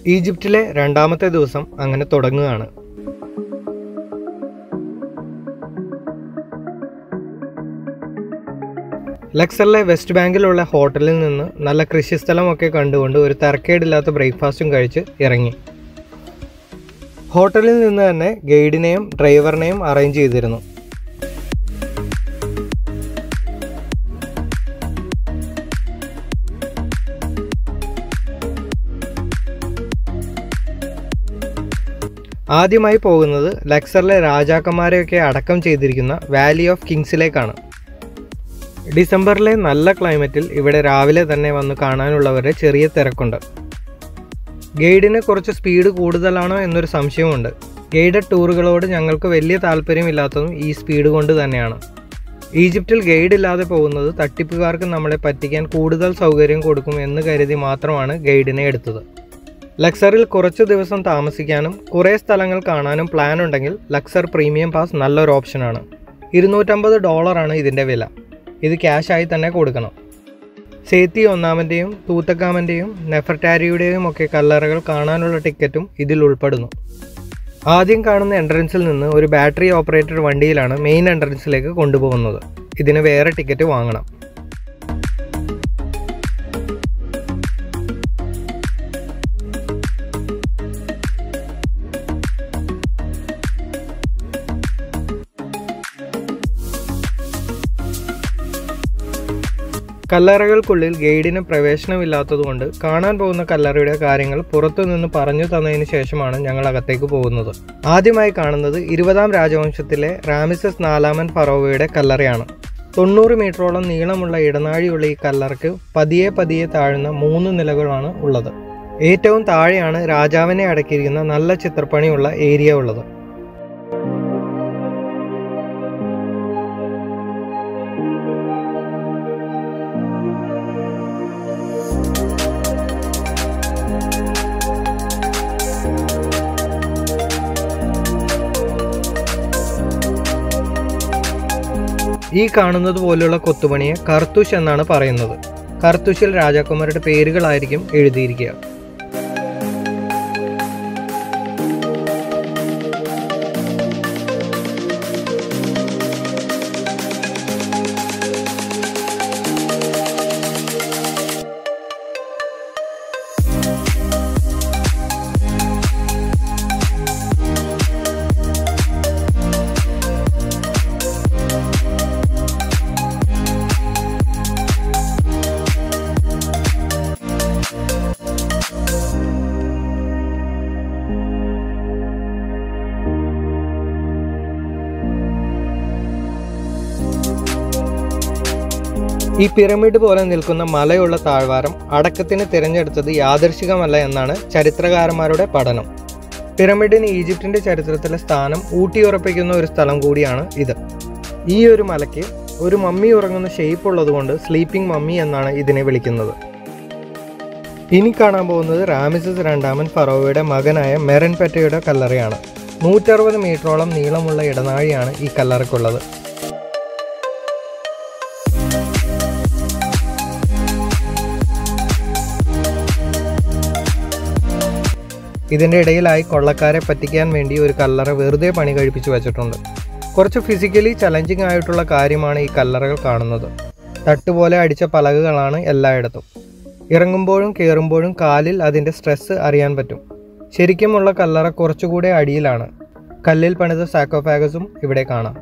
ഈജിപ്തിലെ രണ്ടാമത്തെ ദിവസം അങ്ങനെ തുടങ്ങുകയാണ് ലക്സറിലെ വെസ്റ്റ് ബാങ്കിലുള്ള ഹോട്ടലിൽ നിന്ന് നല്ല കൃഷിസ്ഥലമൊക്കെ കണ്ടുകൊണ്ട് ഒരു തരക്കേടില്ലാത്ത ബ്രേക്ക്ഫാസ്റ്റും കഴിച്ച് ഇറങ്ങി ഹോട്ടലിൽ നിന്ന് തന്നെ ഗൈഡിനെയും ഡ്രൈവറിനെയും അറേഞ്ച് ചെയ്തിരുന്നു ആദ്യമായി പോകുന്നത് ലക്സറിലെ രാജാക്കന്മാരെയൊക്കെ അടക്കം ചെയ്തിരിക്കുന്ന വാലി ഓഫ് കിങ്സിലേക്കാണ് ഡിസംബറിലെ നല്ല ക്ലൈമറ്റിൽ ഇവിടെ രാവിലെ തന്നെ വന്ന് കാണാനുള്ളവരുടെ ചെറിയ തിരക്കുണ്ട് ഗൈഡിന് കുറച്ച് സ്പീഡ് കൂടുതലാണോ എന്നൊരു സംശയമുണ്ട് ഗൈഡഡ് ടൂറുകളോട് ഞങ്ങൾക്ക് വലിയ താല്പര്യമില്ലാത്തതും ഈ സ്പീഡ് കൊണ്ട് തന്നെയാണ് ഈജിപ്തിൽ ഗൈഡ് ഇല്ലാതെ പോകുന്നത് തട്ടിപ്പുകാർക്ക് നമ്മളെ പറ്റിക്കാൻ കൂടുതൽ സൗകര്യം കൊടുക്കും എന്ന് കരുതി മാത്രമാണ് ഗൈഡിനെ എടുത്തത് ലക്സറിൽ കുറച്ച് ദിവസം താമസിക്കാനും കുറേ സ്ഥലങ്ങൾ കാണാനും പ്ലാൻ ഉണ്ടെങ്കിൽ ലക്സർ പ്രീമിയം പാസ് നല്ലൊരു ഓപ്ഷനാണ് ഇരുന്നൂറ്റമ്പത് ഡോളറാണ് ഇതിൻ്റെ വില ഇത് ക്യാഷായി തന്നെ കൊടുക്കണം സേത്തി ഒന്നാമൻ്റെയും തൂത്തക്കാമൻ്റെയും നെഫർട്ടാരിയുടെയും ഒക്കെ കല്ലറകൾ കാണാനുള്ള ടിക്കറ്റും ഇതിൽ ഉൾപ്പെടുന്നു ആദ്യം കാണുന്ന എൻട്രൻസിൽ നിന്ന് ഒരു ബാറ്ററി ഓപ്പറേറ്റഡ് വണ്ടിയിലാണ് മെയിൻ എൻട്രൻസിലേക്ക് കൊണ്ടുപോകുന്നത് ഇതിന് വേറെ ടിക്കറ്റ് വാങ്ങണം കല്ലറകൾക്കുള്ളിൽ ഗൈഡിന് പ്രവേശനമില്ലാത്തതുകൊണ്ട് കാണാൻ പോകുന്ന കല്ലറയുടെ കാര്യങ്ങൾ പുറത്തുനിന്ന് പറഞ്ഞു തന്നതിന് ശേഷമാണ് ഞങ്ങൾ അകത്തേക്ക് പോകുന്നത് ആദ്യമായി കാണുന്നത് ഇരുപതാം രാജവംശത്തിലെ റാമിസസ് നാലാമൻ ഫറോവയുടെ കല്ലറയാണ് തൊണ്ണൂറ് മീറ്ററോളം നീളമുള്ള ഇടനാഴിയുള്ള ഈ കല്ലറയ്ക്ക് പതിയെ പതിയെ താഴുന്ന മൂന്ന് നിലകളാണ് ഉള്ളത് ഏറ്റവും താഴെയാണ് രാജാവിനെ അടക്കിയിരിക്കുന്ന നല്ല ചിത്രപ്പണിയുള്ള ഏരിയ ഉള്ളത് ഈ കാണുന്നത് പോലെയുള്ള കൊത്തുപണിയെ കർത്തുഷ് എന്നാണ് പറയുന്നത് കർത്തുഷിൽ രാജാക്കന്മാരുടെ പേരുകളായിരിക്കും എഴുതിയിരിക്കുക ഈ പിരമിഡ് പോലെ നിൽക്കുന്ന മലയുള്ള താഴ്വാരം അടക്കത്തിന് തിരഞ്ഞെടുത്തത് യാദർശികമല്ല എന്നാണ് ചരിത്രകാരന്മാരുടെ പഠനം പിരമിഡിന് ഈജിപ്തിന്റെ ചരിത്രത്തിലെ സ്ഥാനം ഊട്ടിയുറപ്പിക്കുന്ന ഒരു സ്ഥലം കൂടിയാണ് ഇത് ഈ ഒരു മലയ്ക്ക് ഒരു മമ്മി ഉറങ്ങുന്ന ഷേപ്പ് ഉള്ളതുകൊണ്ട് സ്ലീപ്പിംഗ് മമ്മി എന്നാണ് ഇതിനെ വിളിക്കുന്നത് ഇനി കാണാൻ പോകുന്നത് റാമിസസ് രണ്ടാമൻ ഫറോവയുടെ മകനായ മെറൻ പെറ്റയുടെ കല്ലറയാണ് നൂറ്ററുപത് മീറ്ററോളം നീളമുള്ള ഇടനാഴിയാണ് ഈ കല്ലറയ്ക്കുള്ളത് ഇതിൻ്റെ ഇടയിലായി കൊള്ളക്കാരെ പറ്റിക്കാൻ വേണ്ടി ഒരു കല്ലറ വെറുതെ പണി കഴിപ്പിച്ചു വച്ചിട്ടുണ്ട് കുറച്ച് ഫിസിക്കലി ചലഞ്ചിങ് ആയിട്ടുള്ള കാര്യമാണ് ഈ കല്ലറകൾ കാണുന്നത് തട്ടുപോലെ അടിച്ച പലകകളാണ് എല്ലായിടത്തും ഇറങ്ങുമ്പോഴും കയറുമ്പോഴും കാലിൽ അതിൻ്റെ സ്ട്രെസ് അറിയാൻ പറ്റും ശരിക്കുമുള്ള കല്ലറ കുറച്ചുകൂടെ അടിയിലാണ് കല്ലിൽ പണിത സാക്കോഫാഗസും ഇവിടെ കാണാം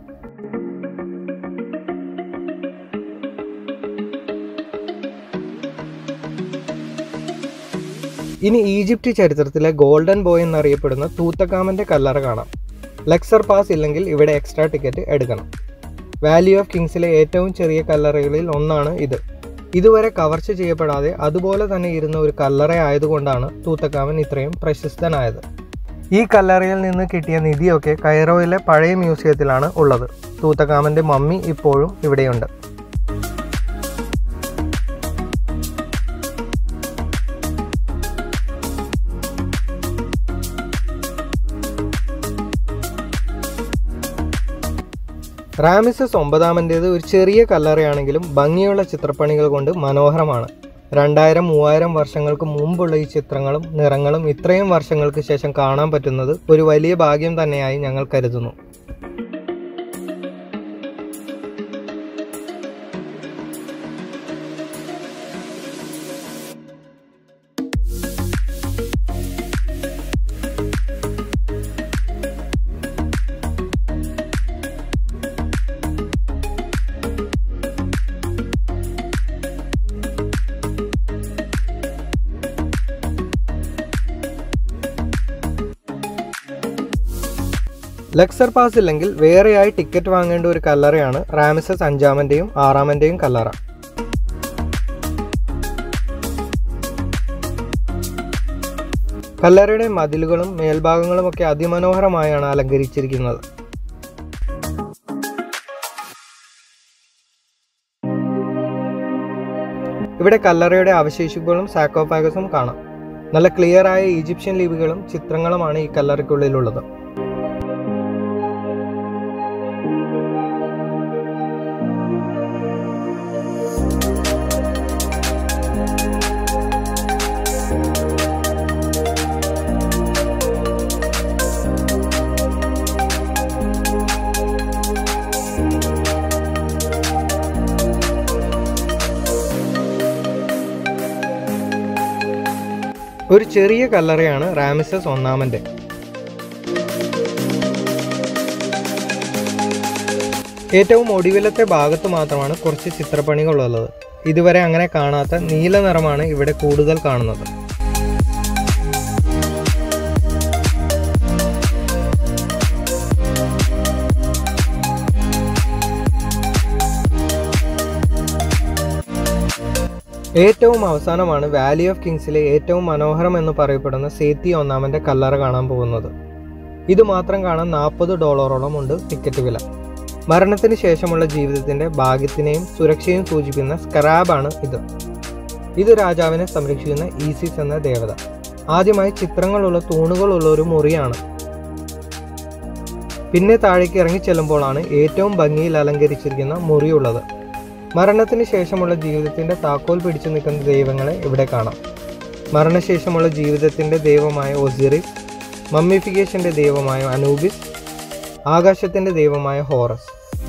ഇനി ഈജിപ്റ്റ് ചരിത്രത്തിലെ ഗോൾഡൻ ബോയ് എന്നറിയപ്പെടുന്ന തൂത്തക്കാമന്റെ കല്ലറ കാണാം ലെക്സർ പാസ് ഇല്ലെങ്കിൽ ഇവിടെ എക്സ്ട്രാ ടിക്കറ്റ് എടുക്കണം വാലി ഓഫ് കിങ്സിലെ ഏറ്റവും ചെറിയ കല്ലറകളിൽ ഒന്നാണ് ഇത് ഇതുവരെ കവർച്ച ചെയ്യപ്പെടാതെ അതുപോലെ തന്നെ ഇരുന്ന ഒരു കല്ലറ ആയതുകൊണ്ടാണ് തൂത്തക്കാമൻ ഇത്രയും പ്രശസ്തനായത് ഈ കല്ലറയിൽ നിന്ന് കിട്ടിയ നിധിയൊക്കെ കൈറോയിലെ പഴയ മ്യൂസിയത്തിലാണ് ഉള്ളത് തൂത്തക്കാമന്റെ മമ്മി ഇപ്പോഴും ഇവിടെയുണ്ട് റാമിസസ് ഒമ്പതാമൻ്റേത് ഒരു ചെറിയ കല്ലറയാണെങ്കിലും ഭംഗിയുള്ള ചിത്രപ്പണികൾ കൊണ്ട് മനോഹരമാണ് രണ്ടായിരം മൂവായിരം വർഷങ്ങൾക്ക് മുമ്പുള്ള ഈ ചിത്രങ്ങളും നിറങ്ങളും ഇത്രയും വർഷങ്ങൾക്ക് ശേഷം കാണാൻ പറ്റുന്നത് ഒരു വലിയ ഭാഗ്യം തന്നെയായി ഞങ്ങൾ കരുതുന്നു ലക്സർ പാസ് ഇല്ലെങ്കിൽ വേറെയായി ടിക്കറ്റ് വാങ്ങേണ്ട ഒരു കല്ലറയാണ് റാമസസ് അഞ്ചാമന്റെയും ആറാമന്റെയും കല്ലറ കല്ലറയുടെ മതിലുകളും മേൽഭാഗങ്ങളും ഒക്കെ അതിമനോഹരമായാണ് അലങ്കരിച്ചിരിക്കുന്നത് ഇവിടെ കല്ലറയുടെ അവശേഷിപ്പുകളും സാക്കോഫാഗസും കാണാം നല്ല ക്ലിയറായ ഈജിപ്ഷ്യൻ ലിപികളും ചിത്രങ്ങളുമാണ് ഈ കല്ലറയ്ക്കുള്ളിലുള്ളത് ഒരു ചെറിയ കല്ലറയാണ് റാമിസസ് ഒന്നാമന്റെ ഏറ്റവും ഒടുവിലത്തെ ഭാഗത്ത് മാത്രമാണ് കുറച്ച് ചിത്രപ്പണികളുള്ളത് ഇതുവരെ അങ്ങനെ കാണാത്ത നീല നിറമാണ് ഇവിടെ കൂടുതൽ കാണുന്നത് ഏറ്റവും അവസാനമാണ് വാലി ഓഫ് കിങ്സിലെ ഏറ്റവും മനോഹരം എന്ന് പറയപ്പെടുന്ന സേത്തി ഒന്നാമന്റെ കല്ലറ കാണാൻ പോകുന്നത് ഇത് മാത്രം കാണാൻ നാൽപ്പത് ഡോളറോളം ഉണ്ട് ടിക്കറ്റ് വില മരണത്തിന് ശേഷമുള്ള ജീവിതത്തിന്റെ ഭാഗ്യത്തിനെയും സുരക്ഷയും സൂചിപ്പിക്കുന്ന സ്കറാബാണ് ഇത് ഇത് രാജാവിനെ സംരക്ഷിക്കുന്ന ഈസിസ് എന്ന ദേവത ആദ്യമായി ചിത്രങ്ങളുള്ള തൂണുകളുള്ള ഒരു മുറിയാണ് പിന്നെ താഴേക്ക് ഇറങ്ങി ചെല്ലുമ്പോഴാണ് ഏറ്റവും ഭംഗിയിൽ അലങ്കരിച്ചിരിക്കുന്ന മുറിയുള്ളത് മരണത്തിന് ശേഷമുള്ള ജീവിതത്തിന്റെ താക്കോൽ പിടിച്ചു നിൽക്കുന്ന ദൈവങ്ങളെ ഇവിടെ കാണാം മരണശേഷമുള്ള ജീവിതത്തിന്റെ ദൈവമായ ഒസിറിസ് മമ്മിഫിക്കേഷന്റെ ദൈവമായ അനൂബിസ് ആകാശത്തിന്റെ ദൈവമായ ഹോറസ്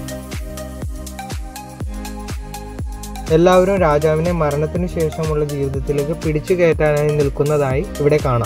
എല്ലാവരും രാജാവിനെ മരണത്തിന് ശേഷമുള്ള ജീവിതത്തിലേക്ക് പിടിച്ചു കയറ്റാനായി നിൽക്കുന്നതായി ഇവിടെ കാണാം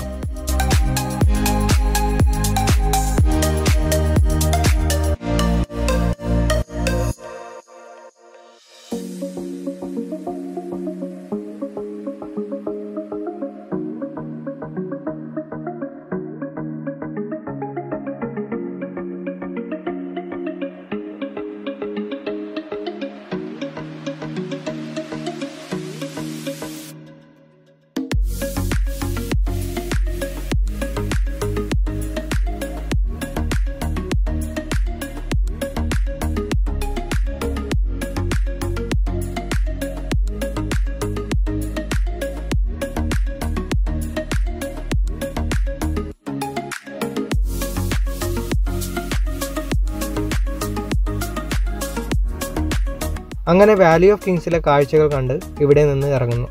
അങ്ങനെ വാലി ഓഫ് കിങ്സിലെ കാഴ്ചകൾ കണ്ട് ഇവിടെ നിന്ന് ഇറങ്ങുന്നു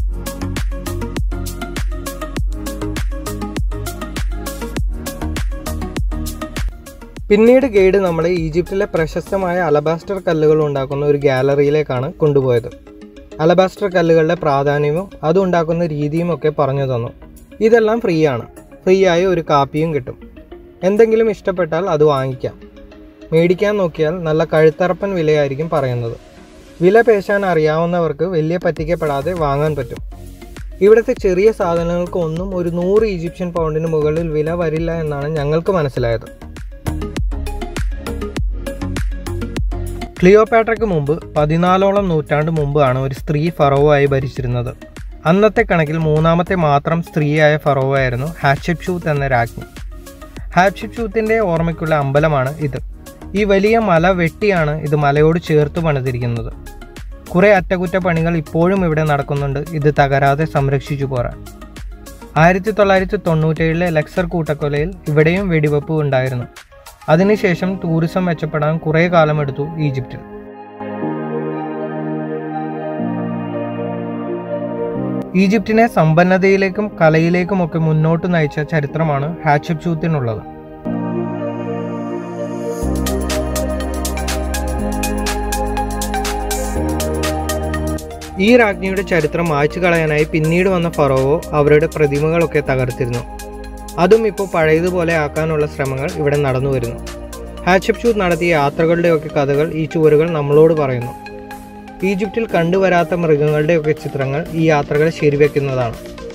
പിന്നീട് ഗൈഡ് നമ്മളെ ഈജിപ്തിലെ പ്രശസ്തമായ അലബാസ്റ്റർ കല്ലുകൾ ഉണ്ടാക്കുന്ന ഒരു ഗാലറിയിലേക്കാണ് കൊണ്ടുപോയത് അലബാസ്റ്റർ കല്ലുകളുടെ പ്രാധാന്യവും അത് ഉണ്ടാക്കുന്ന രീതിയും ഒക്കെ പറഞ്ഞു തന്നു ഇതെല്ലാം ഫ്രീ ആണ് ഫ്രീ ആയി ഒരു കാപ്പിയും കിട്ടും എന്തെങ്കിലും ഇഷ്ടപ്പെട്ടാൽ അത് വാങ്ങിക്കാം മേടിക്കാൻ നോക്കിയാൽ നല്ല കഴുത്തറപ്പൻ വിലയായിരിക്കും പറയുന്നത് വില പേശാൻ അറിയാവുന്നവർക്ക് വലിയ പറ്റിക്കപ്പെടാതെ വാങ്ങാൻ പറ്റും ഇവിടുത്തെ ചെറിയ സാധനങ്ങൾക്ക് ഒന്നും ഒരു നൂറ് ഈജിപ്ഷ്യൻ പൗണ്ടിന് മുകളിൽ വില വരില്ല എന്നാണ് ഞങ്ങൾക്ക് മനസ്സിലായത് ക്ലിയോപാട്രയ്ക്ക് മുമ്പ് പതിനാലോളം നൂറ്റാണ്ട് മുമ്പാണ് ഒരു സ്ത്രീ ഫറോവായി ഭരിച്ചിരുന്നത് അന്നത്തെ കണക്കിൽ മൂന്നാമത്തെ മാത്രം സ്ത്രീയായ ഫറോവായിരുന്നു ഹാറ്റ്ഷിപ്ഷൂത്ത് എന്ന രാജ്ഞി ഹാറ്റ്ഷിപ്ഷൂത്തിൻ്റെ ഓർമ്മയ്ക്കുള്ള അമ്പലമാണ് ഇത് ഈ വലിയ മല വെട്ടിയാണ് ഇത് മലയോട് ചേർത്ത് പണിതിരിക്കുന്നത് കുറേ അറ്റകുറ്റപ്പണികൾ ഇപ്പോഴും ഇവിടെ നടക്കുന്നുണ്ട് ഇത് തകരാതെ സംരക്ഷിച്ചു പോരാൻ ആയിരത്തി തൊള്ളായിരത്തി തൊണ്ണൂറ്റേഴിലെ ലക്സർ കൂട്ടക്കൊലയിൽ ഇവിടെയും വെടിവെപ്പ് ഉണ്ടായിരുന്നു അതിനുശേഷം ടൂറിസം മെച്ചപ്പെടാൻ കുറേ കാലമെടുത്തു ഈജിപ്തിൽ ഈജിപ്തിനെ സമ്പന്നതയിലേക്കും കലയിലേക്കുമൊക്കെ മുന്നോട്ട് നയിച്ച ചരിത്രമാണ് ഹാച്ചപ്ചൂത്തിനുള്ളത് ഈ രാജ്ഞിയുടെ ചരിത്രം മായ്ച്ചു കളയാനായി പിന്നീട് വന്ന ഫറോവോ അവരുടെ പ്രതിമകളൊക്കെ തകർത്തിരുന്നു അതും ഇപ്പോൾ പഴയതുപോലെ ആക്കാനുള്ള ശ്രമങ്ങൾ ഇവിടെ നടന്നു വരുന്നു ഹാച്ചപ്ചൂത്ത് നടത്തിയ യാത്രകളുടെയൊക്കെ കഥകൾ ഈ ചുവരുകൾ നമ്മളോട് പറയുന്നു ഈജിപ്തിൽ കണ്ടുവരാത്ത മൃഗങ്ങളുടെയൊക്കെ ചിത്രങ്ങൾ ഈ യാത്രകൾ ശരിവെക്കുന്നതാണ്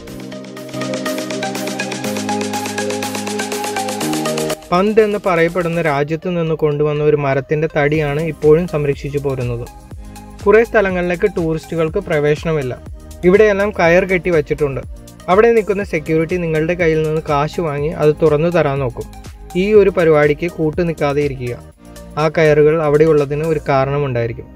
പന്ത് എന്ന് പറയപ്പെടുന്ന രാജ്യത്ത് നിന്ന് കൊണ്ടുവന്ന ഒരു മരത്തിന്റെ തടിയാണ് ഇപ്പോഴും സംരക്ഷിച്ചു പോരുന്നത് കുറേ സ്ഥലങ്ങളിലേക്ക് ടൂറിസ്റ്റുകൾക്ക് പ്രവേശനമില്ല ഇവിടെയെല്ലാം കയർ കെട്ടി വച്ചിട്ടുണ്ട് അവിടെ നിൽക്കുന്ന സെക്യൂരിറ്റി നിങ്ങളുടെ കയ്യിൽ നിന്ന് കാശ് വാങ്ങി അത് തുറന്നു തരാൻ നോക്കും ഈ ഒരു പരിപാടിക്ക് കൂട്ടു നിൽക്കാതെ ഇരിക്കുക ആ കയറുകൾ അവിടെയുള്ളതിന് ഒരു കാരണമുണ്ടായിരിക്കും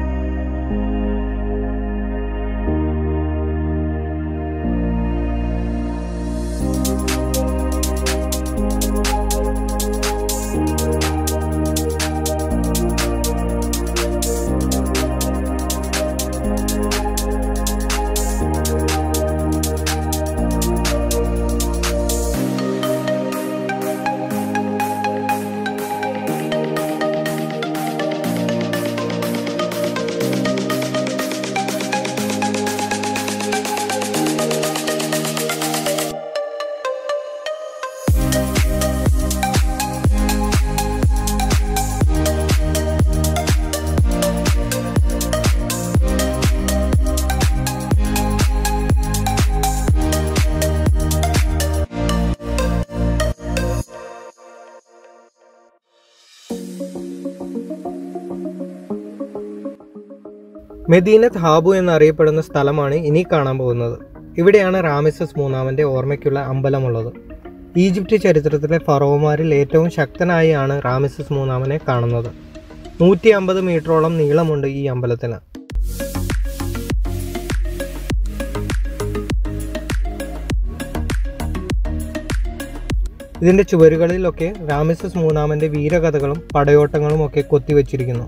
മെദീനത്ത് ഹാബു എന്നറിയപ്പെടുന്ന സ്ഥലമാണ് ഇനി കാണാൻ പോകുന്നത് ഇവിടെയാണ് റാമിസസ് മൂന്നാമന്റെ ഓർമ്മയ്ക്കുള്ള അമ്പലമുള്ളത് ഈജിപ്റ്റ് ചരിത്രത്തിലെ ഫറോമാരിൽ ഏറ്റവും ശക്തനായാണ് റാമിസസ് മൂന്നാമനെ കാണുന്നത് നൂറ്റി അമ്പത് മീറ്ററോളം നീളമുണ്ട് ഈ അമ്പലത്തിന് ഇതിന്റെ ചുവരുകളിലൊക്കെ റാമിസസ് മൂന്നാമന്റെ വീരകഥകളും പടയോട്ടങ്ങളും ഒക്കെ കൊത്തിവെച്ചിരിക്കുന്നു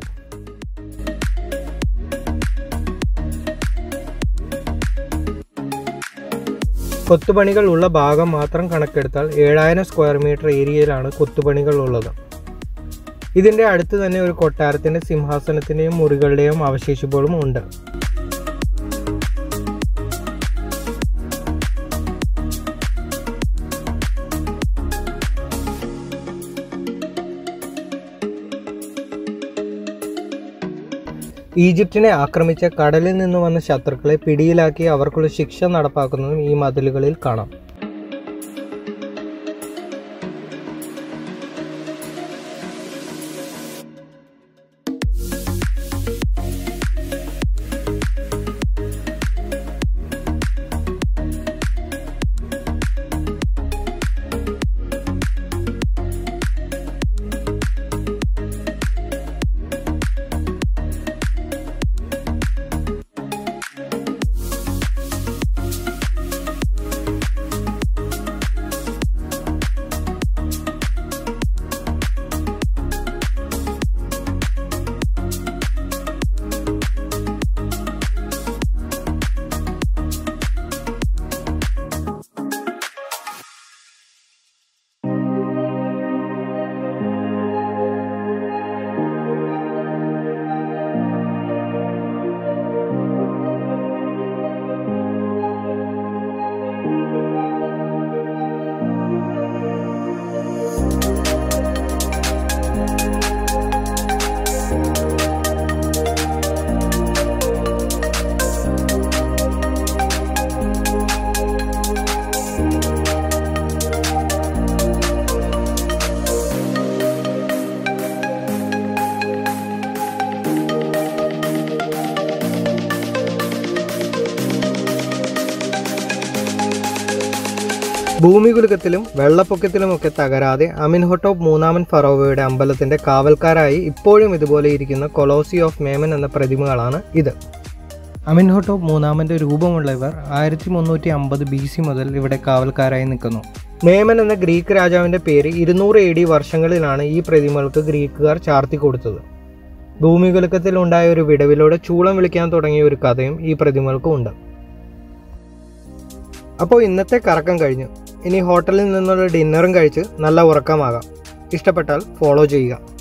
കൊത്തുപണികൾ ഉള്ള ഭാഗം മാത്രം കണക്കെടുത്താൽ ഏഴായിരം സ്ക്വയർ മീറ്റർ ഏരിയയിലാണ് കൊത്തുപണികൾ ഉള്ളത് ഇതിന്റെ അടുത്ത് തന്നെ ഒരു കൊട്ടാരത്തിന്റെ സിംഹാസനത്തിന്റെയും മുറികളുടെയും അവശേഷിപ്പുകളും ഉണ്ട് ഈജിപ്തിനെ ആക്രമിച്ച കടലിൽ നിന്ന് വന്ന ശത്രുക്കളെ പിടിയിലാക്കി അവർക്കുള്ള ശിക്ഷ നടപ്പാക്കുന്നതും ഈ മതിലുകളിൽ കാണാം ഭൂമികുലുക്കത്തിലും വെള്ളപ്പൊക്കത്തിലുമൊക്കെ തകരാതെ അമിൻഹോട്ടോപ്പ് മൂന്നാമൻ ഫറോവയുടെ അമ്പലത്തിന്റെ കാവൽക്കാരായി ഇപ്പോഴും ഇതുപോലെ ഇരിക്കുന്ന കൊലോസി ഓഫ് മേമൻ എന്ന പ്രതിമകളാണ് ഇത് അമിൻഹോട്ടോപ്പ് മൂന്നാമന്റെ രൂപമുള്ള ഇവർ ആയിരത്തി മുന്നൂറ്റി അമ്പത് ബി സി മുതൽ ഇവിടെ കാവൽക്കാരായി നിൽക്കുന്നു മേമൻ എന്ന ഗ്രീക്ക് രാജാവിന്റെ പേര് ഇരുന്നൂറ് എ ഡി വർഷങ്ങളിലാണ് ഈ പ്രതിമകൾക്ക് ഗ്രീക്കുകാർ ചാർത്തി കൊടുത്തത് ഭൂമികുലുക്കത്തിൽ ഉണ്ടായ ഒരു വിടവിലൂടെ ചൂളം വിളിക്കാൻ തുടങ്ങിയ ഒരു കഥയും ഈ പ്രതിമകൾക്ക് ഉണ്ട് അപ്പോൾ ഇന്നത്തെ കറക്കം കഴിഞ്ഞു ഇനി ഹോട്ടലിൽ നിന്നുള്ള ഡിന്നറും കഴിച്ച് നല്ല ഉറക്കമാകാം ഇഷ്ടപ്പെട്ടാൽ ഫോളോ ചെയ്യുക